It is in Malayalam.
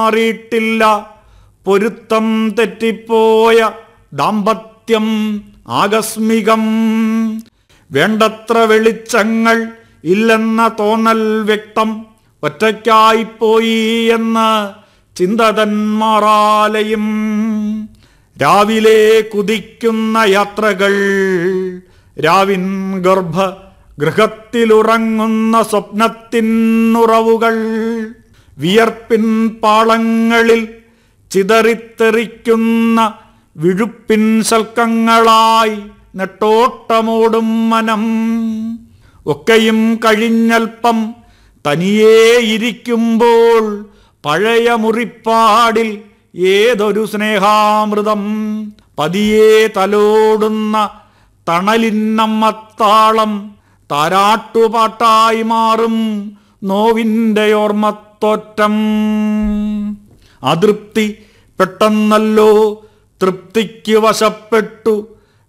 മാറിയിട്ടില്ല പൊരുത്തം തെറ്റിപ്പോയ ദാമ്പത്യം ആകസ്മികം വേണ്ടത്ര വെളിച്ചങ്ങൾ ഇല്ലെന്ന തോന്നൽ വ്യക്തം ഒറ്റയ്ക്കായിപ്പോയി എന്ന് ചിന്തതന്മാറാലയും രാവിലെ കുതിക്കുന്ന യാത്രകൾ രാവിൻ ഗർഭ ഗൃഹത്തിലുറങ്ങുന്ന സ്വപ്നത്തിനുറവുകൾ വിയർപ്പിൻ പാളങ്ങളിൽ ചിതറിത്തെറിക്കുന്ന വിഴുപ്പിൻ ശൽക്കങ്ങളായി നെട്ടോട്ടമോടും മനം ഒക്കെയും കഴിഞ്ഞൽപ്പം തനിയേ ഇരിക്കുമ്പോൾ പഴയ മുറിപ്പാടിൽ ഏതൊരു സ്നേഹാമൃതം പതിയെ തലോടുന്ന തണലിന്നമ്മത്താളം താരാട്ടുപാട്ടായി മാറും നോവിൻ്റെ ഓർമ്മത്തോറ്റം അതൃപ്തി പെട്ടെന്നല്ലോ തൃപ്തിക്ക് വശപ്പെട്ടു